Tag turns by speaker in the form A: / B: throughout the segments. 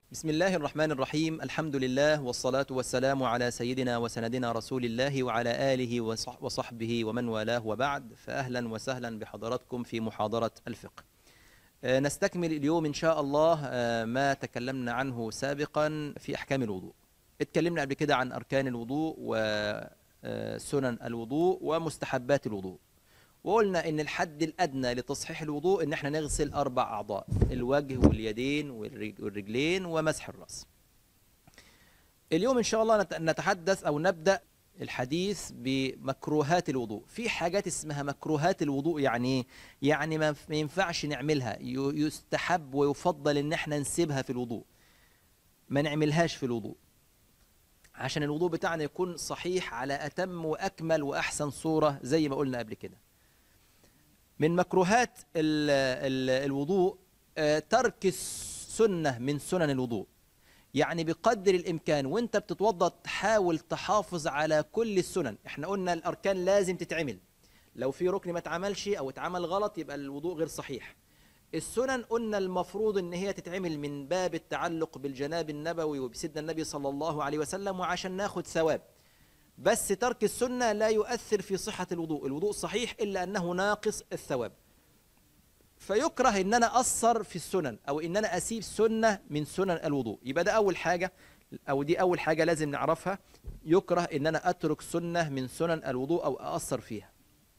A: بسم الله الرحمن الرحيم الحمد لله والصلاة والسلام على سيدنا وسندنا رسول الله وعلى آله وصح- وصحبه ومن والاه وبعد فأهلا وسهلا بحضراتكم في محاضرة الفقه آه، نستكمل اليوم إن شاء الله آه، ما تكلمنا عنه سابقا في أحكام الوضوء اتكلمنا قبل كده عن أركان الوضوء وسنن الوضوء ومستحبات الوضوء وقلنا ان الحد الادنى لتصحيح الوضوء ان احنا نغسل اربع اعضاء الوجه واليدين والرج- والرجلين ومسح الراس اليوم ان شاء الله نت- نتحدث او نبدا الحديث بمكروهات الوضوء في حاجات اسمها مكروهات الوضوء يعني ايه يعني ما ما ينفعش نعملها ي- يستحب ويفضل ان احنا نسيبها في الوضوء ما نعملهاش في الوضوء عشان الوضوء بتاعنا يكون صحيح على اتم واكمل واحسن صوره زي ما قلنا قبل كده من مكروهات ال ال الوضوء آه، ترك السنة من سنن الوضوء يعني بقدر الإمكان وانت بتتوضأ تحاول تحافظ على كل السنن احنا قلنا الأركان لازم تتعمل لو في ركن ما اتعملش أو اتعمل غلط يبقى الوضوء غير صحيح السنن قلنا المفروض ان هي تتعمل من باب التعلق بالجناب النبوي وبسيدنا النبي صلى الله عليه وسلم وعشان ناخد ثواب بس ترك السنة لا يؤثر في صحة الوضوء الوضوء صحيح إلا أنه ناقص الثواب فيكره ان انا اقصر في السنن او ان انا اسيب سنه من سنن الوضوء يبقى ده اول حاجه او دي اول حاجه لازم نعرفها يكره ان انا اترك سنه من سنن الوضوء او اقصر فيها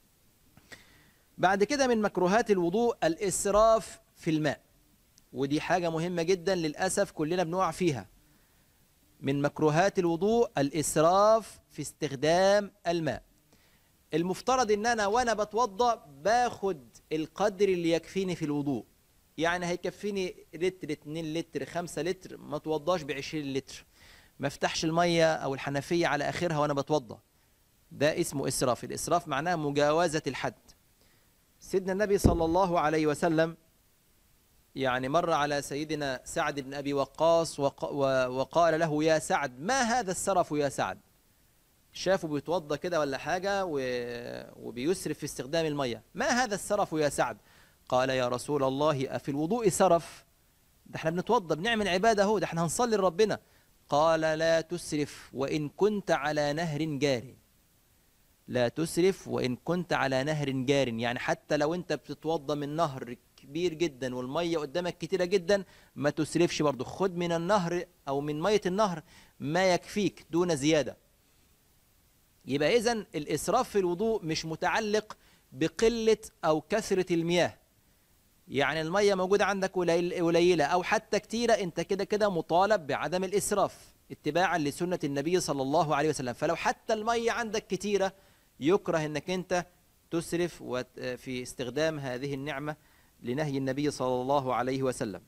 A: بعد كده من مكروهات الوضوء الاسراف في الماء ودي حاجه مهمه جدا للاسف كلنا بنقع فيها من مكروهات الوضوء الاسراف في استخدام الماء المفترض ان انا وانا بتوضا باخد القدر اللي يكفيني في الوضوء يعني هيكفيني لتر 2 لتر 5 لتر ما اتوضاش ب 20 لتر ما افتحش الميه او الحنفيه على اخرها وانا بتوضا ده اسمه اسراف الاسراف معناه مجاوزه الحد سيدنا النبي صلى الله عليه وسلم يعني مر على سيدنا سعد بن ابي وقاص وق و- وقال له يا سعد ما هذا السرف يا سعد شافه بيتوضى كده ولا حاجة و... وبيسرف في استخدام المية ما هذا السرف يا سعد قال يا رسول الله أفي الوضوء سرف ده احنا بنتوضى بنعمل عبادة اهو ده احنا هنصلي لربنا قال لا تسرف وإن كنت على نهر جار لا تسرف وإن كنت على نهر جار يعني حتى لو انت بتتوضى من نهر كبير جدا والمية قدامك كتيرة جدا ما تسرفش برضو خد من النهر أو من مية النهر ما يكفيك دون زيادة يبقى اذا الاسراف في الوضوء مش متعلق بقله او كثره المياه يعني الميه موجوده عندك قليل- قليله او حتى كتيره انت كده كده مطالب بعدم الاسراف اتباعا لسنه النبي صلى الله عليه وسلم فلو حتى الميه عندك كتيره يكره انك انت تسرف وت- في استخدام هذه النعمه لنهي النبي صلى الله عليه وسلم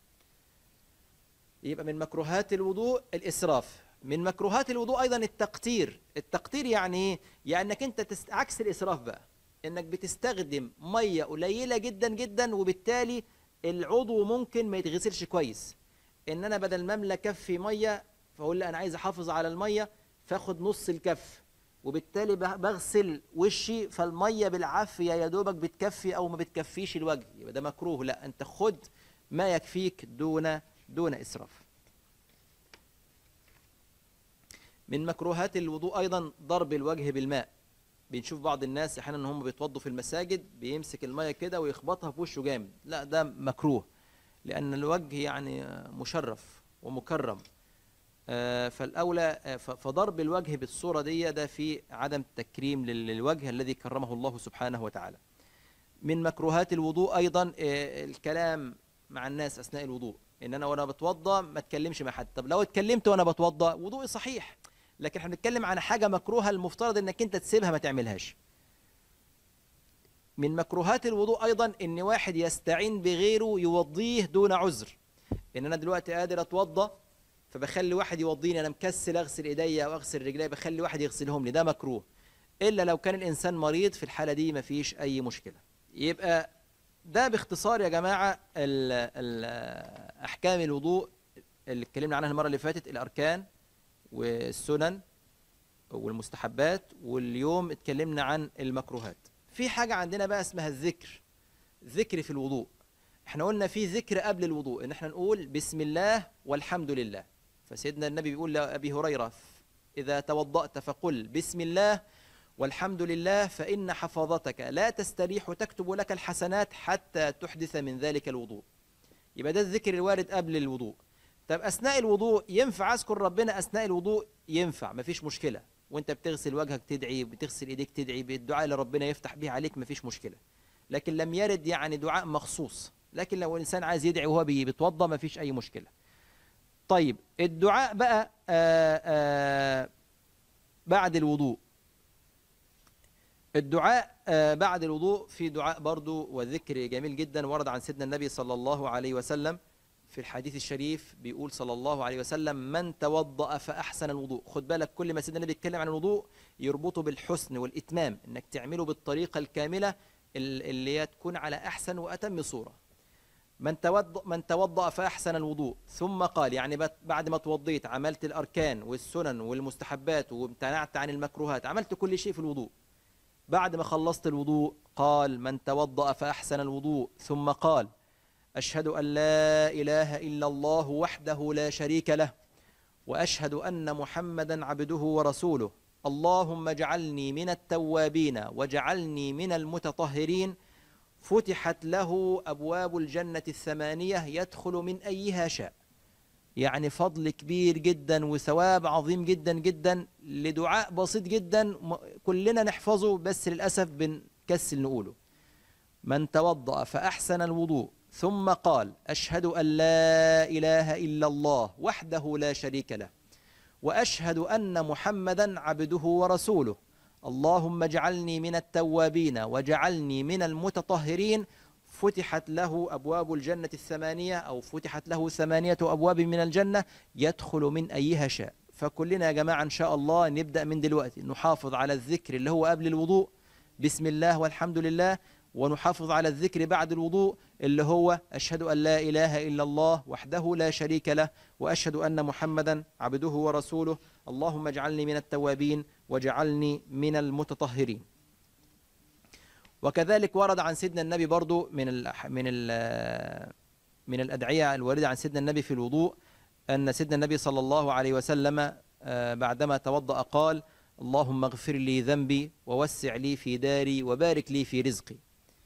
A: يبقى من مكروهات الوضوء الإسراف من مكروهات الوضوء أيضا التقتير التقتير يعني إيه؟ يعني أنك أنت تست... عكس الإسراف بقى إنك بتستخدم مية قليلة جدا جدا وبالتالي العضو ممكن ما يتغسلش كويس إن أنا بدل ما أملى كفي مية فأقول لا أنا عايز أحافظ على المية فاخد نص الكف وبالتالي بغ- بغسل وشي فالمية بالعافية يا دوبك بتكفي أو ما بتكفيش الوجه يبقى ده مكروه لا أنت خد ما يكفيك دون دون إسراف من مكروهات الوضوء أيضا ضرب الوجه بالماء بنشوف بعض الناس احيانا هم بيتوضوا في المساجد بيمسك الميه كده ويخبطها في وشه جامد لا ده مكروه لان الوجه يعني مشرف ومكرم آه، فالاولى آه، ف- فضرب الوجه بالصوره دي ده في عدم تكريم لل- للوجه الذي كرمه الله سبحانه وتعالى من مكروهات الوضوء ايضا آه، الكلام مع الناس اثناء الوضوء ان انا وانا بتوضا ما اتكلمش مع حد طب لو اتكلمت وانا بتوضا وضوئي صحيح لكن احنا بنتكلم عن حاجه مكروهه المفترض انك انت تسيبها ما تعملهاش من مكروهات الوضوء ايضا ان واحد يستعين بغيره يوضيه دون عذر ان انا دلوقتي قادر اتوضا فبخلي واحد يوضيني انا مكسل اغسل ايديا او اغسل رجلي بخلي واحد يغسلهم لي ده مكروه الا لو كان الانسان مريض في الحاله دي مفيش اي مشكله يبقى ده باختصار يا جماعه ال ال احكام الوضوء اللي اتكلمنا عنها المره اللي فاتت الاركان والسنن والمستحبات واليوم اتكلمنا عن المكروهات في حاجه عندنا بقى اسمها الذكر ذكر في الوضوء احنا قلنا في ذكر قبل الوضوء ان احنا نقول بسم الله والحمد لله فسيدنا النبي بيقول لأبي هريرة إذا توضأت فقل بسم الله والحمد لله فإن حفاظتك لا تستريح تكتب لك الحسنات حتى تحدث من ذلك الوضوء يبقى ده الذكر الوارد قبل الوضوء طب أثناء الوضوء ينفع أذكر ربنا أثناء الوضوء ينفع مفيش مشكلة وانت بتغسل وجهك تدعي بتغسل ايديك تدعي بالدعاء اللي ربنا يفتح به عليك مفيش مشكلة لكن لم يرد يعني دعاء مخصوص لكن لو الإنسان عايز يدعي وهو بيتوضى مفيش أي مشكلة طيب الدعاء بقى آآ آآ بعد الوضوء الدعاء بعد الوضوء في دعاء برضو وذكر جميل جدا ورد عن سيدنا النبي صلى الله عليه وسلم في الحديث الشريف بيقول صلى الله عليه وسلم من توضأ فأحسن الوضوء خد بالك كل ما سيدنا النبي يتكلم عن الوضوء يربطه بالحسن والإتمام انك تعمله بالطريقة الكاملة اللي هي تكون على أحسن وأتم صورة من توضأ من توضأ فأحسن الوضوء ثم قال يعني بعد ما توضيت عملت الأركان والسنن والمستحبات وامتنعت عن المكروهات عملت كل شيء في الوضوء بعد ما خلصت الوضوء قال من توضأ فأحسن الوضوء ثم قال أشهد أن لا إله إلا الله وحده لا شريك له وأشهد أن محمدا عبده ورسوله اللهم اجعلني من التوابين واجعلني من المتطهرين فتحت له أبواب الجنة الثمانية يدخل من أيها شاء يعني فضل كبير جدا وثواب عظيم جدا جدا لدعاء بسيط جدا كلنا نحفظه بس للأسف بنكسل نقوله من توضأ فأحسن الوضوء ثم قال أشهد أن لا إله إلا الله وحده لا شريك له وأشهد أن محمدا عبده ورسوله اللهم اجعلني من التوابين واجعلني من المتطهرين فتحت له أبواب الجنة الثمانية أو فتحت له ثمانية أبواب من الجنة يدخل من أيها شاء فكلنا يا جماعة إن شاء الله نبدأ من دلوقتي نحافظ على الذكر اللي هو قبل الوضوء بسم الله والحمد لله ونحافظ على الذكر بعد الوضوء اللي هو أشهد أن لا إله إلا الله وحده لا شريك له وأشهد أن محمدا عبده ورسوله اللهم اجعلني من التوابين واجعلني من المتطهرين وكذلك ورد عن سيدنا النبي برضو من ال من ال من الأدعية الواردة عن سيدنا النبي في الوضوء أن سيدنا النبي صلى الله عليه وسلم بعدما توضأ قال اللهم اغفر لي ذنبي ووسع لي في داري وبارك لي في رزقي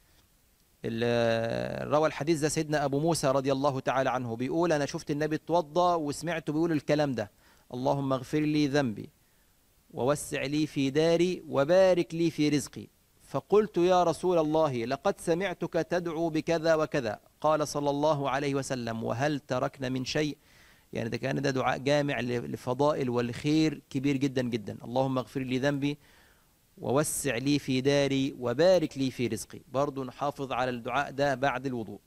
A: روى الحديث ده سيدنا أبو موسى رضي الله تعالى عنه بيقول أنا شفت النبي توضى وسمعته بيقول الكلام ده اللهم اغفر لي ذنبي ووسع لي في داري وبارك لي في رزقي فقلت يا رسول الله لقد سمعتك تدعو بكذا وكذا قال صلى الله عليه وسلم وهل تركنا من شيء يعني ده كان ده دعاء جامع لفضائل والخير كبير جدا جدا اللهم اغفر لي ذنبي ووسع لي في داري وبارك لي في رزقي برضو نحافظ على الدعاء ده بعد الوضوء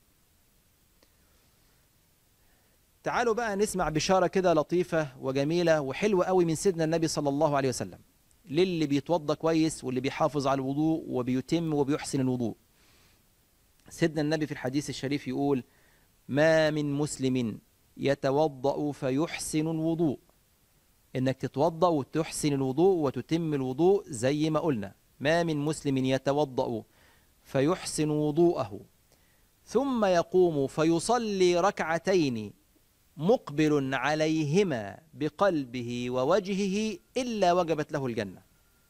A: تعالوا بقى نسمع بشارة كده لطيفة وجميلة وحلوة قوي من سيدنا النبي صلى الله عليه وسلم للي بيتوضى كويس واللي بيحافظ على الوضوء وبيتم وبيحسن الوضوء سيدنا النبي في الحديث الشريف يقول ما من مسلم يتوضأ فيحسن الوضوء انك تتوضأ وتحسن الوضوء وتتم الوضوء زي ما قلنا ما من مسلم يتوضأ فيحسن وضوءه ثم يقوم فيصلي ركعتين مقبل عليهما بقلبه ووجهه إلا وجبت له الجنة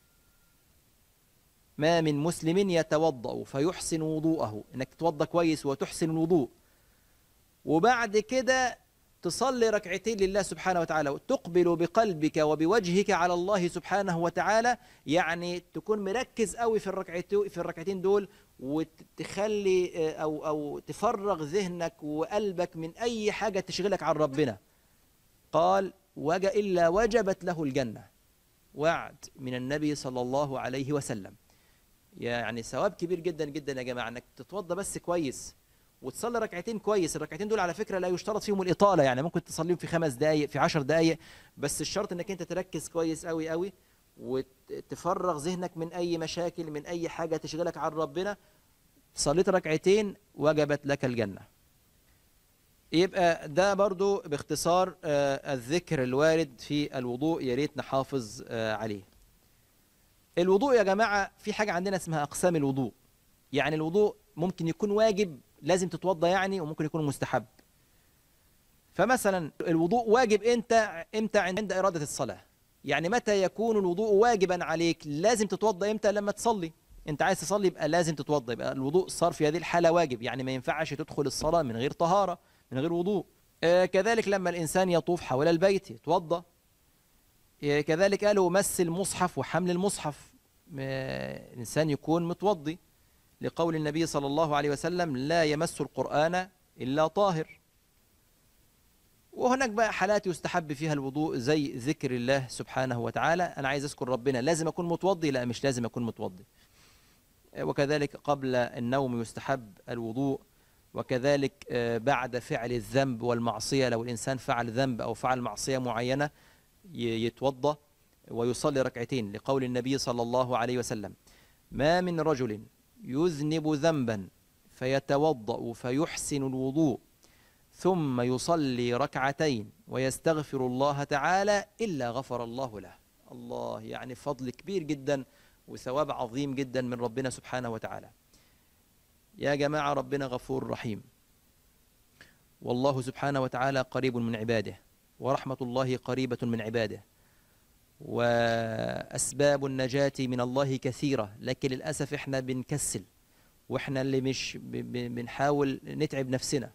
A: ما من مسلم يتوضأ فيحسن وضوءه انك تتوضأ كويس وتحسن الوضوء وبعد كده تصلي ركعتين لله سبحانه وتعالى وتقبل بقلبك وبوجهك على الله سبحانه وتعالى يعني تكون مركز قوي في الركعتين في الركعتين دول وتخلي او او تفرغ ذهنك وقلبك من اي حاجه تشغلك عن ربنا قال وجا الا وجبت له الجنه وعد من النبي صلى الله عليه وسلم يعني ثواب كبير جدا جدا يا جماعه انك تتوضى بس كويس وتصلي ركعتين كويس الركعتين دول على فكرة لا يشترط فيهم الإطالة يعني ممكن تصليهم في خمس دقايق في عشر دقايق بس الشرط انك انت تركز كويس قوي قوي وتفرغ ذهنك من أي مشاكل من أي حاجة تشغلك عن ربنا صليت ركعتين وجبت لك الجنة يبقى ده برضو باختصار الذكر الوارد في الوضوء يا ريت نحافظ عليه الوضوء يا جماعة في حاجة عندنا اسمها أقسام الوضوء يعني الوضوء ممكن يكون واجب لازم تتوضى يعني وممكن يكون مستحب فمثلا الوضوء واجب انت امتى عند إرادة الصلاة يعني متى يكون الوضوء واجبا عليك لازم تتوضى امتى لما تصلي انت عايز تصلي يبقى لازم تتوضى يبقى الوضوء صار في هذه الحالة واجب يعني ما ينفعش تدخل الصلاة من غير طهارة من غير وضوء آه كذلك لما الإنسان يطوف حول البيت يتوضى آه كذلك قالوا مس المصحف وحمل المصحف آه الإنسان يكون متوضي لقول النبي صلى الله عليه وسلم لا يمس القرآن إلا طاهر وهناك بقى حالات يستحب فيها الوضوء زي ذكر الله سبحانه وتعالى أنا عايز أذكر ربنا لازم أكون متوضي لا مش لازم أكون متوضي وكذلك قبل النوم يستحب الوضوء وكذلك بعد فعل الذنب والمعصية لو الإنسان فعل ذنب أو فعل معصية معينة يتوضى ويصلي ركعتين لقول النبي صلى الله عليه وسلم ما من رجل يذنب ذنبا فيتوضأ فيحسن الوضوء ثم يصلي ركعتين ويستغفر الله تعالى إلا غفر الله له الله يعني فضل كبير جدا وثواب عظيم جدا من ربنا سبحانه وتعالى يا جماعة ربنا غفور رحيم والله سبحانه وتعالى قريب من عباده ورحمة الله قريبة من عباده وأسباب النجاة من الله كثيرة لكن للأسف إحنا بنكسل وإحنا اللي مش بنحاول نتعب نفسنا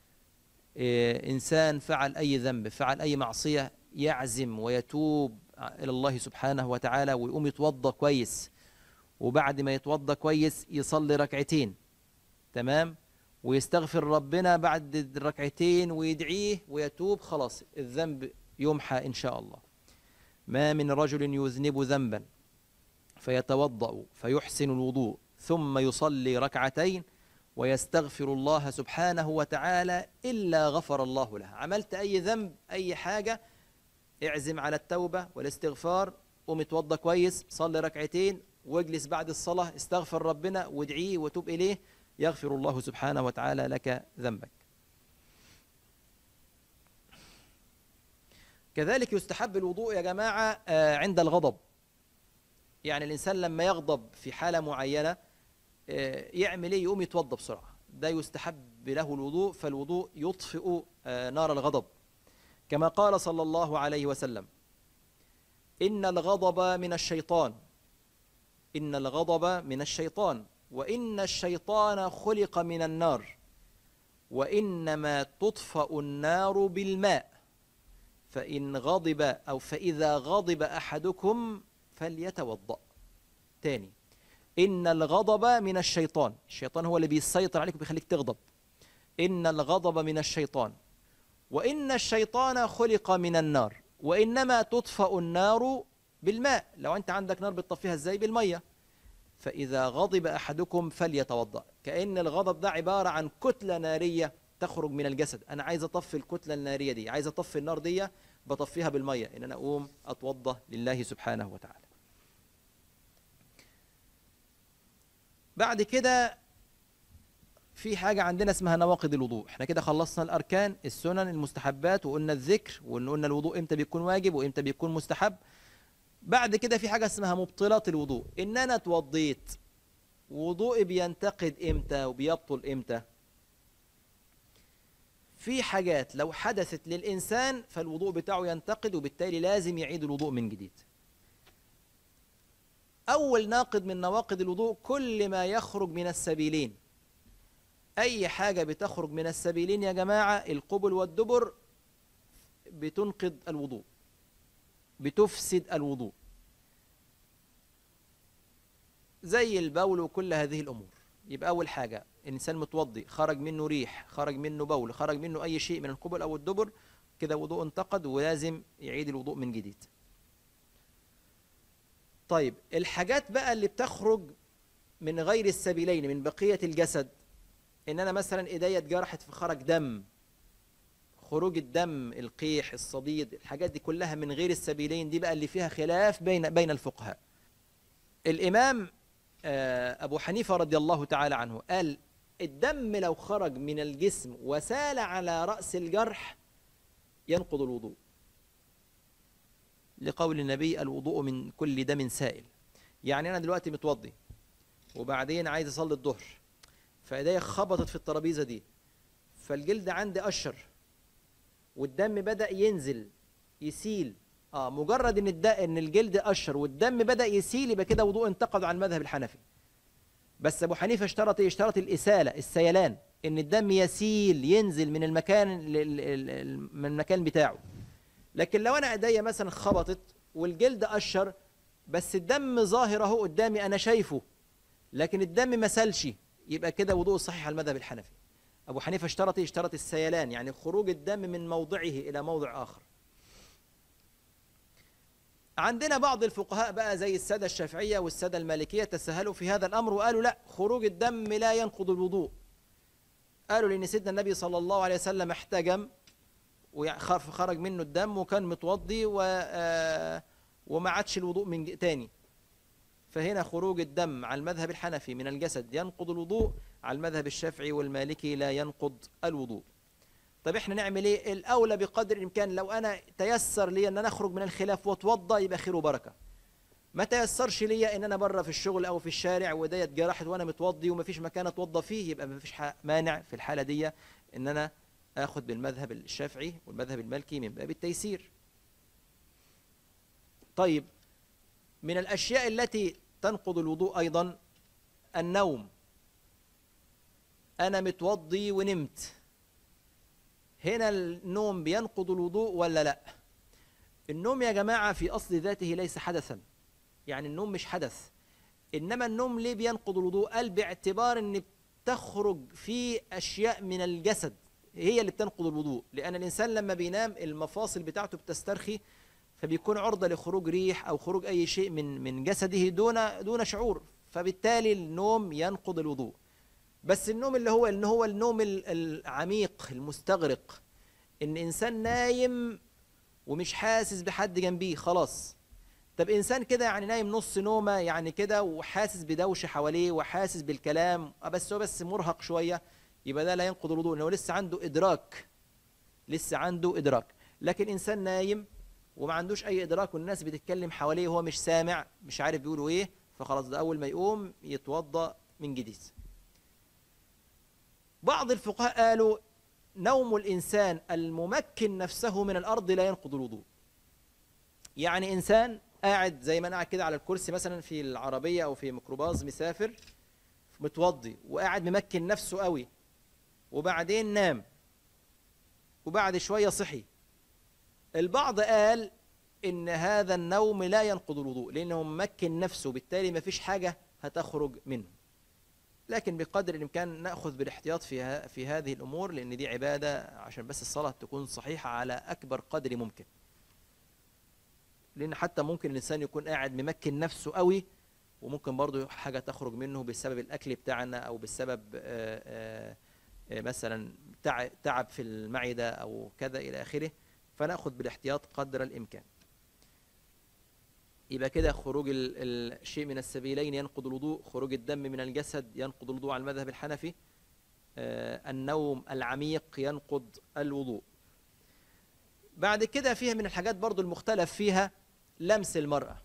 A: إنسان فعل أي ذنب فعل أي معصية يعزم ويتوب إلى الله سبحانه وتعالى ويقوم يتوضى كويس وبعد ما يتوضى كويس يصلي ركعتين تمام ويستغفر ربنا بعد الركعتين ويدعيه ويتوب خلاص الذنب يمحى إن شاء الله ما من رجل يذنب ذنبا فيتوضأ فيحسن الوضوء ثم يصلي ركعتين ويستغفر الله سبحانه وتعالى إلا غفر الله له عملت أي ذنب أي حاجة اعزم على التوبة والاستغفار قوم اتوضى كويس صلي ركعتين واجلس بعد الصلاة استغفر ربنا وادعيه وتوب إليه يغفر الله سبحانه وتعالى لك ذنبك كذلك يستحب الوضوء يا جماعة عند الغضب يعني الإنسان لما يغضب في حالة معينة يعمل ايه يقوم يتوضى بسرعة ده يستحب له الوضوء فالوضوء يطفئ نار الغضب كما قال صلى الله عليه وسلم إن الغضب من الشيطان إن الغضب من الشيطان وإن الشيطان خلق من النار وإنما تطفأ النار بالماء فإن غضب أو فإذا غضب أحدكم فليتوضأ تاني إن الغضب من الشيطان الشيطان هو اللي بيسيطر عليك وبيخليك تغضب إن الغضب من الشيطان وإن الشيطان خلق من النار وإنما تطفأ النار بالماء لو أنت عندك نار بتطفيها إزاي بالمية فإذا غضب أحدكم فليتوضأ كأن الغضب ده عبارة عن كتلة نارية تخرج من الجسد أنا عايز أطفي الكتلة النارية دي عايز أطفي النار دي بطفيها بالمية إن أنا أقوم أتوضأ لله سبحانه وتعالى بعد كده في حاجة عندنا اسمها نواقض الوضوء احنا كده خلصنا الأركان السنن المستحبات وقلنا الذكر وقلنا الوضوء امتى بيكون واجب وامتى بيكون مستحب بعد كده في حاجة اسمها مبطلات الوضوء ان انا اتوضيت وضوئي بينتقد امتى وبيبطل امتى في حاجات لو حدثت للإنسان فالوضوء بتاعه ينتقد وبالتالي لازم يعيد الوضوء من جديد أول ناقض من نواقض الوضوء كل ما يخرج من السبيلين أي حاجة بتخرج من السبيلين يا جماعة القبل والدبر بتنقض الوضوء بتفسد الوضوء زي البول وكل هذه الأمور يبقى أول حاجة الإنسان متوضي خرج منه ريح خرج منه بول خرج منه أي شيء من القبل أو الدبر كده وضوء انتقد ولازم يعيد الوضوء من جديد طيب الحاجات بقى اللي بتخرج من غير السبيلين من بقية الجسد ان انا مثلا ايديا اتجرحت فخرج دم خروج الدم القيح الصديد الحاجات دي كلها من غير السبيلين دي بقى اللي فيها خلاف بين بين الفقهاء الامام ابو حنيفه رضي الله تعالى عنه قال الدم لو خرج من الجسم وسال على راس الجرح ينقض الوضوء لقول النبي الوضوء من كل دم سائل يعني انا دلوقتي متوضي وبعدين عايز اصلي الظهر فايديا خبطت في الترابيزه دي فالجلد عندي قشر والدم بدا ينزل يسيل اه مجرد ان الد... ان الجلد قشر والدم بدا يسيل يبقى كده وضوء انتقد عن المذهب الحنفي بس ابو حنيفه اشترط ايه اشترط الاساله السيلان ان الدم يسيل ينزل من المكان لل- ال- ال- من المكان بتاعه لكن لو انا ايديا مثلا خبطت والجلد قشر بس الدم ظاهر اهو قدامي انا شايفه لكن الدم ما سالش يبقى كده وضوء صحيح على المذهب الحنفي ابو حنيفه اشترط ايه اشترط السيلان يعني خروج الدم من موضعه الى موضع اخر عندنا بعض الفقهاء بقى زي السادة الشافعية والسادة المالكية تساهلوا في هذا الأمر وقالوا لا خروج الدم لا ينقض الوضوء قالوا لأن سيدنا النبي صلى الله عليه وسلم احتجم وخرج منه الدم وكان متوضي و آه، وما عادش الوضوء من ج- تاني فهنا خروج الدم على المذهب الحنفي من الجسد ينقض الوضوء على المذهب الشافعي والمالكي لا ينقض الوضوء طب احنا نعمل ايه الاولى بقدر الامكان لو انا تيسر لي ان انا اخرج من الخلاف واتوضى يبقى خير وبركه ما تيسرش لي ان انا بره في الشغل او في الشارع وايديا اتجرحت وانا متوضي ومفيش مكان اتوضى فيه يبقى مفيش ح- مانع في الحاله دي ان انا اخد بالمذهب الشافعي والمذهب المالكي من باب التيسير طيب من الاشياء التي تنقض الوضوء ايضا النوم انا متوضي ونمت هنا النوم بينقض الوضوء ولا لا النوم يا جماعة في أصل ذاته ليس حدثا يعني النوم مش حدث إنما النوم ليه بينقض الوضوء قال باعتبار أن بتخرج في أشياء من الجسد هي اللي بتنقض الوضوء لأن الإنسان لما بينام المفاصل بتاعته بتسترخي فبيكون عرضة لخروج ريح أو خروج أي شيء من من جسده دون دون شعور فبالتالي النوم ينقض الوضوء بس النوم اللي هو ان هو النوم ال- العميق المستغرق ان انسان نايم ومش حاسس بحد جنبيه خلاص طب انسان كده يعني نايم نص نومه يعني كده وحاسس بدوشه حواليه وحاسس بالكلام آه بس هو بس مرهق شويه يبقى ده لا ينقض الوضوء لانه لسه عنده ادراك لسه عنده ادراك لكن انسان نايم وما عندوش اي ادراك والناس بتتكلم حواليه وهو مش سامع مش عارف بيقولوا ايه فخلاص ده اول ما يقوم يتوضا من جديد بعض الفقهاء قالوا نوم الإنسان الممكن نفسه من الأرض لا ينقض الوضوء يعني إنسان قاعد زي ما أنا قاعد كده على الكرسي مثلا في العربية أو في ميكروباص مسافر متوضي وقاعد ممكن نفسه قوي وبعدين نام وبعد شوية صحي البعض قال إن هذا النوم لا ينقض الوضوء لأنه ممكن نفسه بالتالي ما فيش حاجة هتخرج منه لكن بقدر الامكان ناخذ بالاحتياط في ه- في هذه الامور لان دي عباده عشان بس الصلاه تكون صحيحه على اكبر قدر ممكن لان حتى ممكن الانسان يكون قاعد ممكن نفسه قوي وممكن برضه حاجه تخرج منه بسبب الاكل بتاعنا او بسبب آه، آه، آه، مثلا تع- تعب في المعده او كذا الى اخره فناخذ بالاحتياط قدر الامكان يبقى كده خروج ال- الشيء من السبيلين ينقض الوضوء خروج الدم من الجسد ينقض الوضوء على المذهب الحنفي آه، النوم العميق ينقض الوضوء بعد كده فيها من الحاجات برضو المختلف فيها لمس المرأة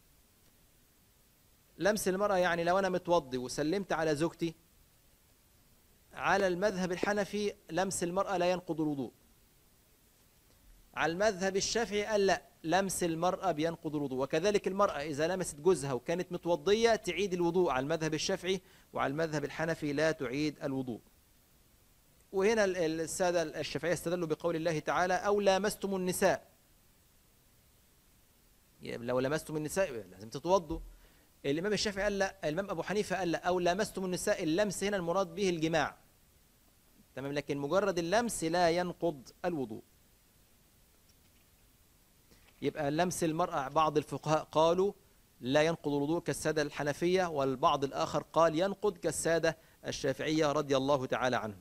A: لمس المرأة يعني لو أنا متوضي وسلمت على زوجتي على المذهب الحنفي لمس المرأة لا ينقض الوضوء على المذهب الشافعي قال لا لمس المرأة بينقض الوضوء وكذلك المرأة إذا لمست جوزها وكانت متوضية تعيد الوضوء على المذهب الشافعي وعلى المذهب الحنفي لا تعيد الوضوء وهنا ال- ال- السادة الشافعية استدلوا بقول الله تعالى أو لامستم النساء يعني لو لمستم النساء لازم تتوضوا الإمام الشافعي قال لا الإمام أبو حنيفة قال لا أو لامستم النساء اللمس هنا المراد به الجماع تمام لكن مجرد اللمس لا ينقض الوضوء يبقى لمس المرأة بعض الفقهاء قالوا لا ينقض الوضوء كالسادة الحنفية والبعض الآخر قال ينقض كالسادة الشافعية رضي الله تعالى عنهم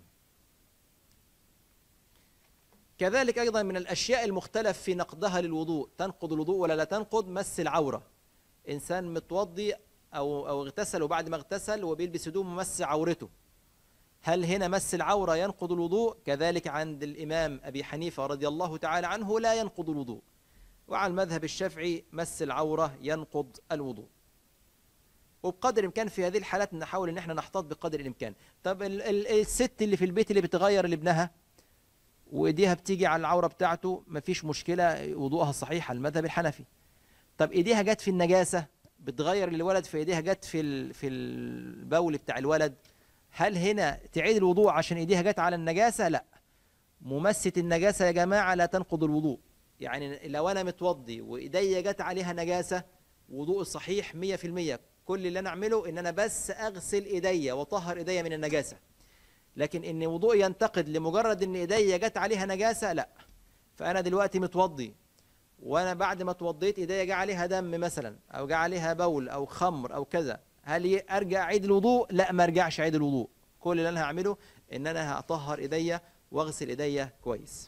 A: كذلك أيضا من الأشياء المختلف في نقضها للوضوء تنقض الوضوء ولا لا تنقض مس العورة إنسان متوضي أو أو اغتسل وبعد ما اغتسل وبيلبس هدوم مس عورته هل هنا مس العورة ينقض الوضوء كذلك عند الإمام أبي حنيفة رضي الله تعالى عنه لا ينقض الوضوء وعلى المذهب الشافعي مس العورة ينقض الوضوء وبقدر الامكان في هذه الحالات نحاول ان احنا نحتاط بقدر الامكان طب ال ال الست اللي في البيت اللي بتغير لابنها وايديها بتيجي على العوره بتاعته مفيش مشكله وضوءها صحيح على المذهب الحنفي طب ايديها جت في النجاسه بتغير للولد في ايديها جت في ال في البول بتاع الولد هل هنا تعيد الوضوء عشان ايديها جت على النجاسه لا ممسة النجاسة يا جماعة لا تنقض الوضوء يعني لو أنا متوضي وإيديا جت عليها نجاسة وضوء صحيح 100% كل اللي أنا أعمله إن أنا بس أغسل إيديا وأطهر إيديا من النجاسة لكن إن وضوء ينتقد لمجرد إن إيديا جت عليها نجاسة لا فأنا دلوقتي متوضي وأنا بعد ما اتوضيت إيديا جه عليها دم مثلا أو جه عليها بول أو خمر أو كذا هل أرجع أعيد الوضوء؟ لا ما أرجعش أعيد الوضوء كل اللي أنا هعمله إن أنا هطهر إيديا واغسل ايديا كويس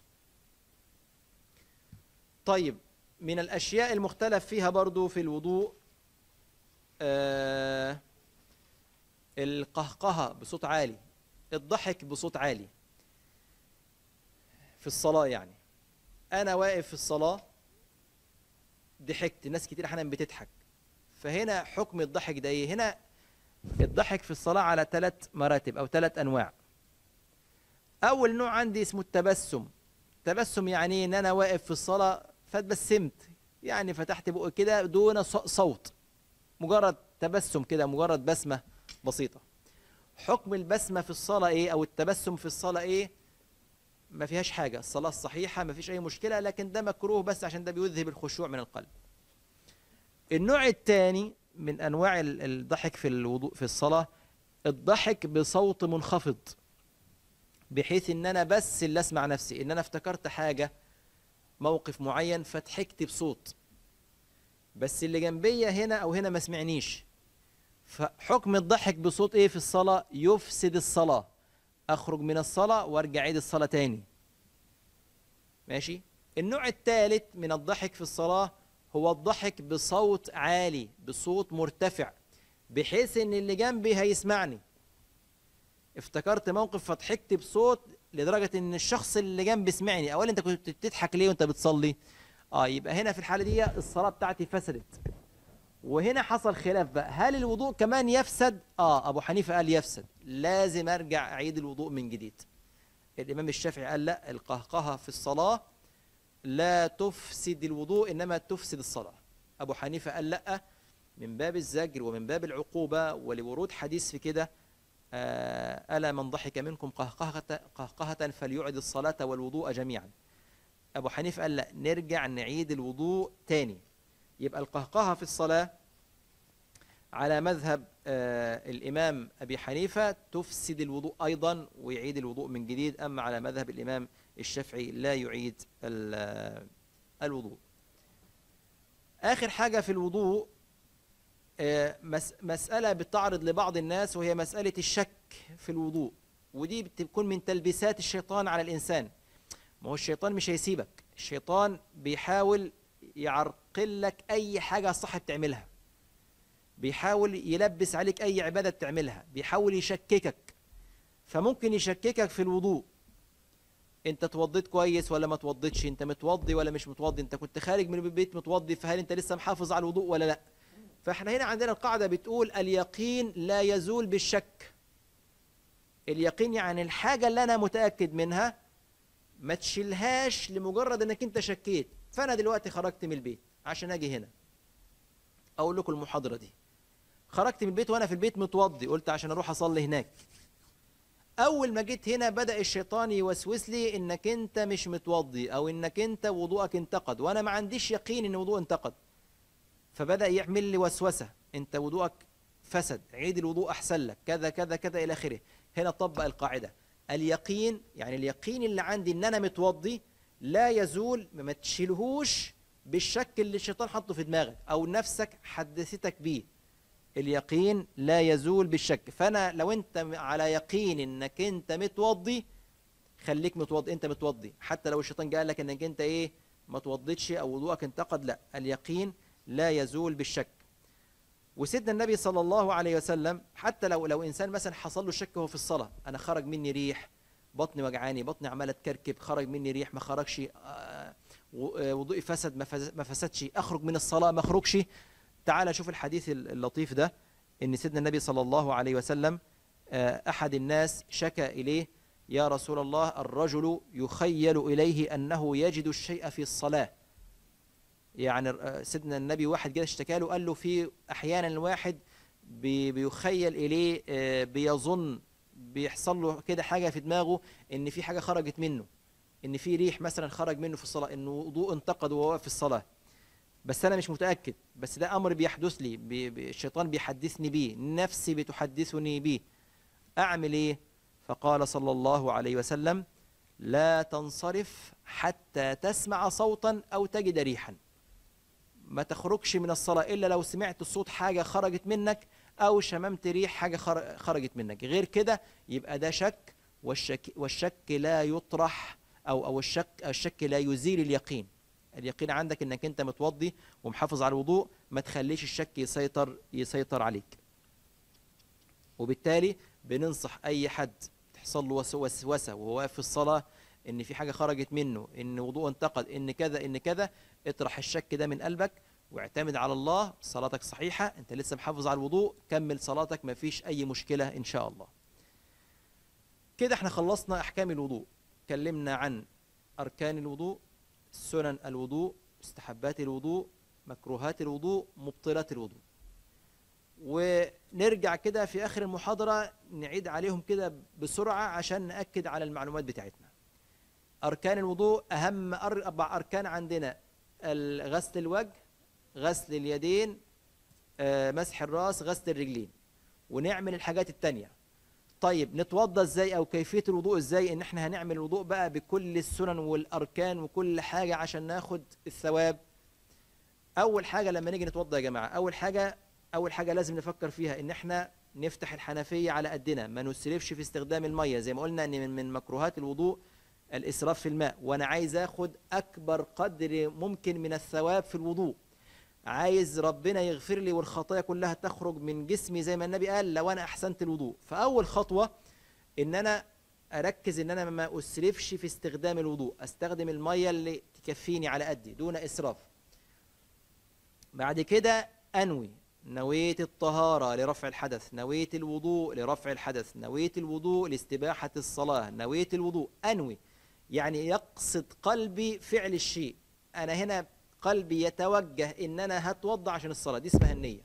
A: طيب من الاشياء المختلف فيها برضو في الوضوء آه القهقهه بصوت عالي الضحك بصوت عالي في الصلاه يعني انا واقف في الصلاه ضحكت ناس كتير احيانا بتضحك فهنا حكم الضحك ده ايه هنا الضحك في الصلاه على ثلاث مراتب او ثلاث انواع اول نوع عندي اسمه التبسم تبسم يعني ان انا واقف في الصلاه فتبسمت يعني فتحت بقي كده دون صوت مجرد تبسم كده مجرد بسمه بسيطه حكم البسمه في الصلاه ايه او التبسم في الصلاه ايه ما فيهاش حاجه الصلاه الصحيحه ما فيش اي مشكله لكن ده مكروه بس عشان ده بيذهب الخشوع من القلب النوع الثاني من انواع الضحك في الوضوء في الصلاه الضحك بصوت منخفض بحيث ان انا بس اللي اسمع نفسي ان انا افتكرت حاجه موقف معين فضحكت بصوت بس اللي جنبيا هنا او هنا ما سمعنيش فحكم الضحك بصوت ايه في الصلاه يفسد الصلاه اخرج من الصلاه وارجع اعيد الصلاه تاني ماشي النوع الثالث من الضحك في الصلاه هو الضحك بصوت عالي بصوت مرتفع بحيث ان اللي جنبي هيسمعني افتكرت موقف فضحكت بصوت لدرجه ان الشخص اللي جنبي سمعني اولا انت كنت بتضحك ليه وانت بتصلي اه يبقى هنا في الحاله دي الصلاه بتاعتي فسدت وهنا حصل خلاف بقى هل الوضوء كمان يفسد اه ابو حنيفه قال يفسد لازم ارجع اعيد الوضوء من جديد الامام الشافعي قال لا القهقهه في الصلاه لا تفسد الوضوء انما تفسد الصلاه ابو حنيفه قال لا من باب الزجر ومن باب العقوبه ولورود حديث في كده ألا من ضحك منكم قهقهة, قهقهة فليعد الصلاة والوضوء جميعا أبو حنيفة قال لا نرجع نعيد الوضوء تاني يبقى القهقهة في الصلاة على مذهب آه الإمام أبي حنيفة تفسد الوضوء أيضا ويعيد الوضوء من جديد أما على مذهب الإمام الشافعي لا يعيد الوضوء آخر حاجة في الوضوء مسألة بتعرض لبعض الناس وهي مسألة الشك في الوضوء ودي بتكون من تلبيسات الشيطان على الإنسان ما هو الشيطان مش هيسيبك الشيطان بيحاول يعرقل لك أي حاجة صح بتعملها بيحاول يلبس عليك أي عبادة بتعملها بيحاول يشككك فممكن يشككك في الوضوء انت توضيت كويس ولا ما توضيتش انت متوضي ولا مش متوضي انت كنت خارج من البيت متوضي فهل انت لسه محافظ على الوضوء ولا لا فاحنا هنا عندنا القاعدة بتقول اليقين لا يزول بالشك اليقين يعني الحاجة اللي أنا متأكد منها ما تشيلهاش لمجرد أنك أنت شكيت فأنا دلوقتي خرجت من البيت عشان أجي هنا أقول لكم المحاضرة دي خرجت من البيت وأنا في البيت متوضي قلت عشان أروح أصلي هناك أول ما جيت هنا بدأ الشيطان يوسوس لي إنك أنت مش متوضي أو إنك أنت وضوءك انتقد وأنا ما عنديش يقين إن وضوء انتقد فبدأ يعمل لي وسوسة انت وضوءك فسد عيد الوضوء أحسن لك كذا كذا كذا إلى آخره هنا طبق القاعدة اليقين يعني اليقين اللي عندي ان انا متوضي لا يزول ما تشيلهوش بالشك اللي الشيطان حطه في دماغك او نفسك حدثتك بيه اليقين لا يزول بالشك فانا لو انت على يقين انك انت متوضي خليك متوضي انت متوضي حتى لو الشيطان قال لك انك انت ايه ما توضيتش او وضوءك انتقد لا اليقين لا يزول بالشك وسيدنا النبي صلى الله عليه وسلم حتى لو لو انسان مثلا حصل له شك وهو في الصلاه انا خرج مني ريح بطني وجعاني بطني عماله تكركب خرج مني ريح ما خرجش وضوئي فسد ما فسدش اخرج من الصلاه ما اخرجش تعال شوف الحديث اللطيف ده ان سيدنا النبي صلى الله عليه وسلم آه، احد الناس شكى اليه يا رسول الله الرجل يخيل اليه انه يجد الشيء في الصلاه يعني آه، سيدنا النبي واحد كده اشتكى له قال له في احيانا الواحد بي- بيخيل اليه آه، بيظن بيحصل له كده حاجه في دماغه ان في حاجه خرجت منه ان في ريح مثلا خرج منه في الصلاه انه وضوء انتقد وهو واقف في الصلاه بس انا مش متاكد بس ده امر بيحدث لي بي بي الشيطان بيحدثني بيه نفسي بتحدثني بيه اعمل ايه فقال صلى الله عليه وسلم لا تنصرف حتى تسمع صوتا او تجد ريحا ما تخرجش من الصلاه الا لو سمعت الصوت حاجه خرجت منك او شممت ريح حاجه خر- خرجت منك غير كده يبقى ده شك والشك والشك لا يطرح او او الشك الشك لا يزيل اليقين اليقين عندك انك انت متوضي ومحافظ على الوضوء ما تخليش الشك يسيطر يسيطر عليك وبالتالي بننصح اي حد تحصل له وس- وسوسه وهو واقف في الصلاه ان في حاجه خرجت منه ان وضوء انتقد ان كذا ان كذا اطرح الشك ده من قلبك واعتمد على الله صلاتك صحيحه انت لسه محافظ على الوضوء كمل صلاتك ما فيش اي مشكله ان شاء الله كده احنا خلصنا احكام الوضوء اتكلمنا عن اركان الوضوء سنن الوضوء مستحبات الوضوء مكروهات الوضوء مبطلات الوضوء ونرجع كده في اخر المحاضره نعيد عليهم كده بسرعه عشان ناكد على المعلومات بتاعتنا اركان الوضوء اهم اربع اركان عندنا ال- غسل الوجه غسل اليدين آه، مسح الراس غسل الرجلين ونعمل الحاجات التانية طيب نتوضى ازاي او كيفيه الوضوء ازاي ان احنا هنعمل الوضوء بقى بكل السنن والاركان وكل حاجه عشان ناخد الثواب اول حاجه لما نيجي نتوضى يا جماعه اول حاجه اول حاجه لازم نفكر فيها ان احنا نفتح الحنفيه على قدنا ما نسرفش في استخدام الميه زي ما قلنا ان من- من مكروهات الوضوء الاسراف في الماء وانا عايز اخد اكبر قدر ممكن من الثواب في الوضوء عايز ربنا يغفر لي والخطايا كلها تخرج من جسمي زي ما النبي قال لو انا احسنت الوضوء فاول خطوه ان انا اركز ان انا ما اسرفش في استخدام الوضوء استخدم الميه اللي تكفيني على قدي دون اسراف بعد كده انوي نويت الطهارة لرفع الحدث نويت الوضوء لرفع الحدث نويت الوضوء لاستباحة الصلاة نويت الوضوء أنوي يعني يقصد قلبي فعل الشيء أنا هنا قلبي يتوجه إن أنا هتوضع عشان الصلاة دي اسمها النية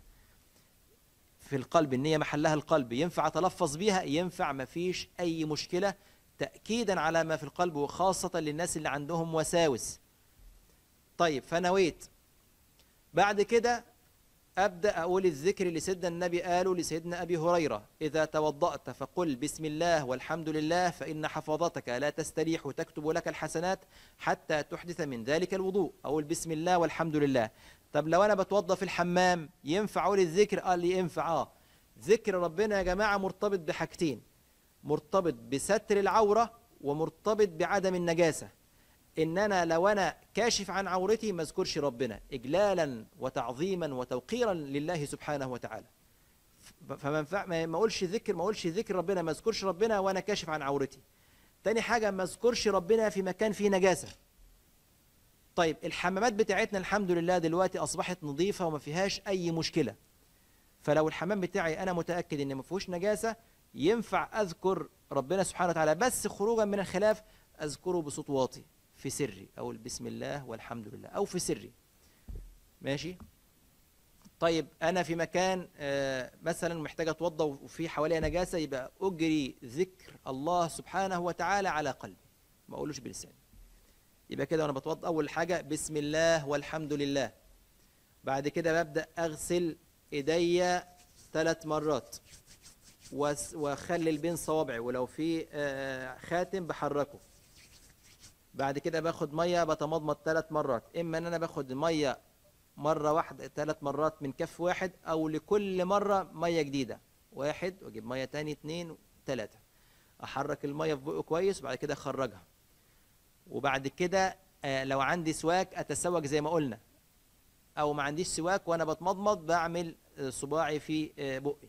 A: في القلب النية محلها القلب ينفع أتلفظ بيها ينفع ما فيش أي مشكلة تأكيدا على ما في القلب وخاصة للناس اللي عندهم وساوس طيب فنويت بعد كده أبدأ أقول الذكر اللي سيدنا النبي قاله لسيدنا أبي هريرة إذا توضأت فقل بسم الله والحمد لله فإن حفظتك لا تستريح تكتب لك الحسنات حتى تحدث من ذلك الوضوء أقول بسم الله والحمد لله طب لو أنا بتوضأ في الحمام ينفع أقول الذكر قال لي ينفع آه ذكر ربنا يا جماعة مرتبط بحاجتين مرتبط بستر العورة ومرتبط بعدم النجاسة ان انا لو انا كاشف عن عورتي ما اذكرش ربنا اجلالا وتعظيما وتوقيرا لله سبحانه وتعالى ف- فما ينفع- ما ما اقولش ذكر ما اقولش ذكر ربنا ما اذكرش ربنا وانا كاشف عن عورتي تاني حاجه ما اذكرش ربنا في مكان فيه نجاسه طيب الحمامات بتاعتنا الحمد لله دلوقتي اصبحت نظيفه وما فيهاش اي مشكله فلو الحمام بتاعي انا متاكد ان ما فيهوش نجاسه ينفع اذكر ربنا سبحانه وتعالى بس خروجا من الخلاف اذكره بصوت واطي في سري اقول بسم الله والحمد لله او في سري ماشي طيب انا في مكان آه، مثلا محتاج اتوضا وفي حواليا نجاسه يبقى اجري ذكر الله سبحانه وتعالى على قلبي ما اقولوش بلساني يبقى كده وانا بتوضا اول حاجه بسم الله والحمد لله بعد كده ببدا اغسل ايديا ثلاث مرات وس- واخلل بين صوابعي ولو في آه، خاتم بحركه بعد كده باخد ميه بتمضمض ثلاث مرات اما ان انا باخد ميه مره واحده ثلاث مرات من كف واحد او لكل مره ميه جديده واحد واجيب ميه تاني اتنين تلاته احرك الميه في بقه كويس وبعد كده اخرجها وبعد كده آه، لو عندي سواك اتسوق زي ما قلنا او ما عنديش سواك وانا بتمضمض بعمل آه، صباعي في آه، بقي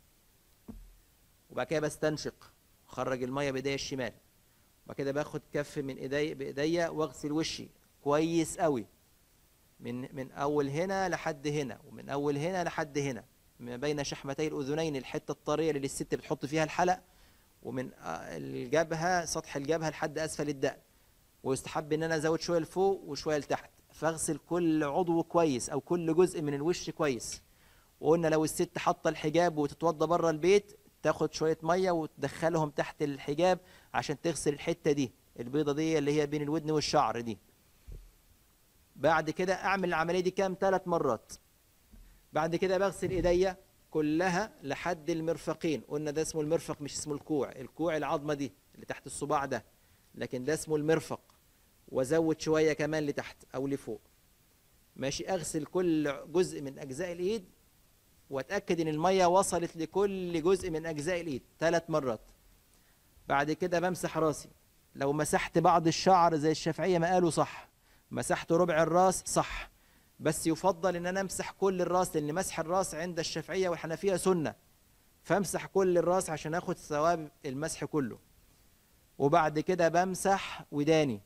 A: وبعد كده بستنشق اخرج الميه بايديا الشمال وبعد كده باخد كف من ايدي بايديا واغسل وشي كويس قوي من من اول هنا لحد هنا ومن اول هنا لحد هنا ما بين شحمتي الأذنين الحتة الطرية اللي الست بتحط فيها الحلق ومن آه، الجبهة سطح الجبهة لحد أسفل الدقن ويستحب إن أنا أزود شوية لفوق وشوية لتحت فاغسل كل عضو كويس أو كل جزء من الوش كويس وقلنا لو الست حاطة الحجاب وتتوضى بره البيت تاخد شوية مية وتدخلهم تحت الحجاب عشان تغسل الحتة دي البيضة دي اللي هي بين الودن والشعر دي بعد كده اعمل العملية دي كام ثلاث مرات بعد كده بغسل ايديا كلها لحد المرفقين قلنا ده اسمه المرفق مش اسمه الكوع الكوع العظمة دي اللي تحت الصباع ده لكن ده اسمه المرفق وازود شوية كمان لتحت او لفوق ماشي اغسل كل جزء من اجزاء الايد واتاكد ان الميه وصلت لكل جزء من اجزاء الايد ثلاث مرات بعد كده بمسح راسي لو مسحت بعض الشعر زي الشافعيه ما قالوا صح مسحت ربع الراس صح بس يفضل ان انا امسح كل الراس لان مسح الراس عند الشافعيه والحنفيه سنه فامسح كل الراس عشان اخد ثواب المسح كله وبعد كده بمسح وداني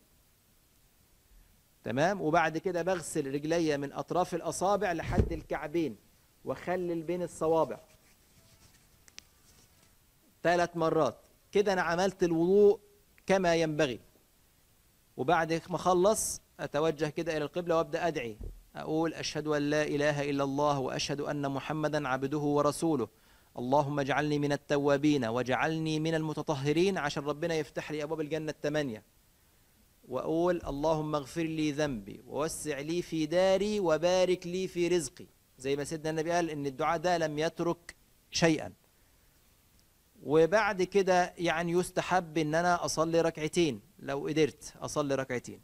A: تمام وبعد كده بغسل رجليا من اطراف الاصابع لحد الكعبين واخلل بين الصوابع ثلاث مرات كده انا عملت الوضوء كما ينبغي وبعد ما اخلص اتوجه كده الى القبله وابدا ادعي اقول اشهد ان لا اله الا الله واشهد ان محمدا عبده ورسوله اللهم اجعلني من التوابين واجعلني من المتطهرين عشان ربنا يفتح لي ابواب الجنه الثمانيه واقول اللهم اغفر لي ذنبي ووسع لي في داري وبارك لي في رزقي زي ما سيدنا النبي قال ان الدعاء ده لم يترك شيئا وبعد كده يعني يستحب ان انا اصلي ركعتين لو قدرت اصلي ركعتين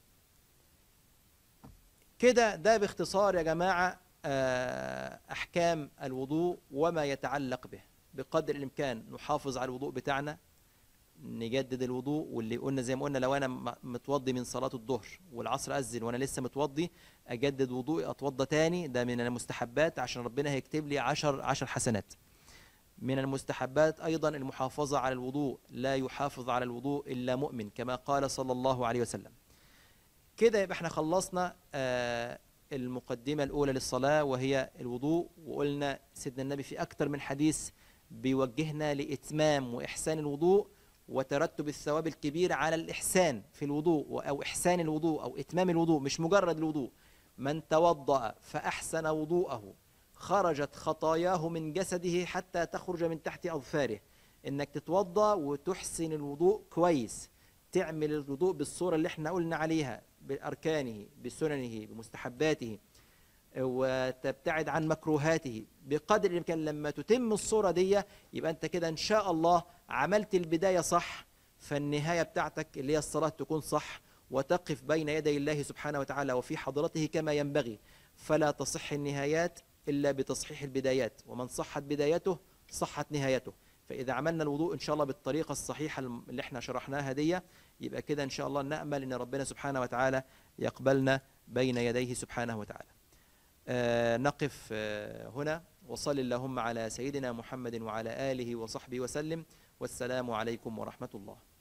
A: كده ده باختصار يا جماعة آه، احكام الوضوء وما يتعلق به بقدر الامكان نحافظ على الوضوء بتاعنا نجدد الوضوء واللي قلنا زي ما قلنا لو انا م- متوضي من صلاة الظهر والعصر اذن وانا لسه متوضي اجدد وضوئي اتوضى تاني ده من المستحبات عشان ربنا هيكتب لي عشر عشر حسنات من المستحبات ايضا المحافظة على الوضوء لا يحافظ على الوضوء الا مؤمن كما قال صلى الله عليه وسلم كده يبقى احنا خلصنا آه، المقدمة الأولى للصلاة وهي الوضوء وقلنا سيدنا النبي في أكثر من حديث بيوجهنا لإتمام وإحسان الوضوء وترتب الثواب الكبير على الإحسان في الوضوء أو إحسان الوضوء أو إتمام الوضوء مش مجرد الوضوء من توضأ فأحسن وضوءه خرجت خطاياه من جسده حتى تخرج من تحت أظفاره إنك تتوضأ وتحسن الوضوء كويس تعمل الوضوء بالصورة اللي احنا قلنا عليها بأركانه بسننه بمستحباته وتبتعد عن مكروهاته بقدر الإمكان لما تتم الصورة دي يبقى أنت كده إن شاء الله عملت البداية صح فالنهاية بتاعتك اللي هي الصلاة تكون صح وتقف بين يدي الله سبحانه وتعالى وفي حضرته كما ينبغي فلا تصح النهايات إلا بتصحيح البدايات ومن صحت بدايته صحت نهايته فإذا عملنا الوضوء إن شاء الله بالطريقة الصحيحة اللي احنا شرحناها دي يبقى كده إن شاء الله نأمل إن ربنا سبحانه وتعالى يقبلنا بين يديه سبحانه وتعالى آه نقف آه هنا وصل اللهم على سيدنا محمد وعلى آله وصحبه وسلم والسلام عليكم ورحمة الله